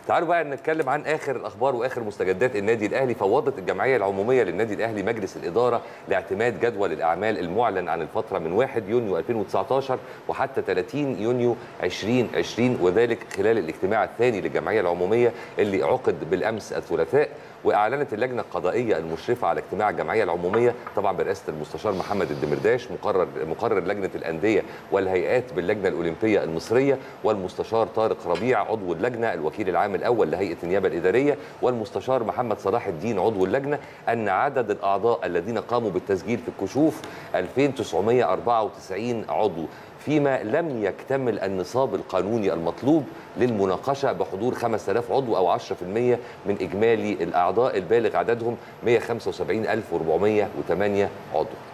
تعالوا بقى نتكلم عن اخر الاخبار واخر مستجدات النادي الاهلي فوضت الجمعيه العموميه للنادي الاهلي مجلس الاداره لاعتماد جدول الاعمال المعلن عن الفتره من 1 يونيو 2019 وحتى 30 يونيو 2020 وذلك خلال الاجتماع الثاني للجمعيه العموميه اللي عقد بالامس الثلاثاء واعلنت اللجنه القضائيه المشرفه على اجتماع الجمعيه العموميه طبعا برئاسه المستشار محمد الدمرداش مقرر مقرر لجنه الانديه والهيئات باللجنه الاولمبيه المصريه والمستشار طارق ربيع عضو اللجنه الوكيل العام الاول لهيئه النيابه الاداريه والمستشار محمد صلاح الدين عضو اللجنه ان عدد الاعضاء الذين قاموا بالتسجيل في الكشوف 2994 عضو فيما لم يكتمل النصاب القانوني المطلوب للمناقشه بحضور 5000 عضو او 10% من اجمالي الاعضاء البالغ عددهم 175408 عضو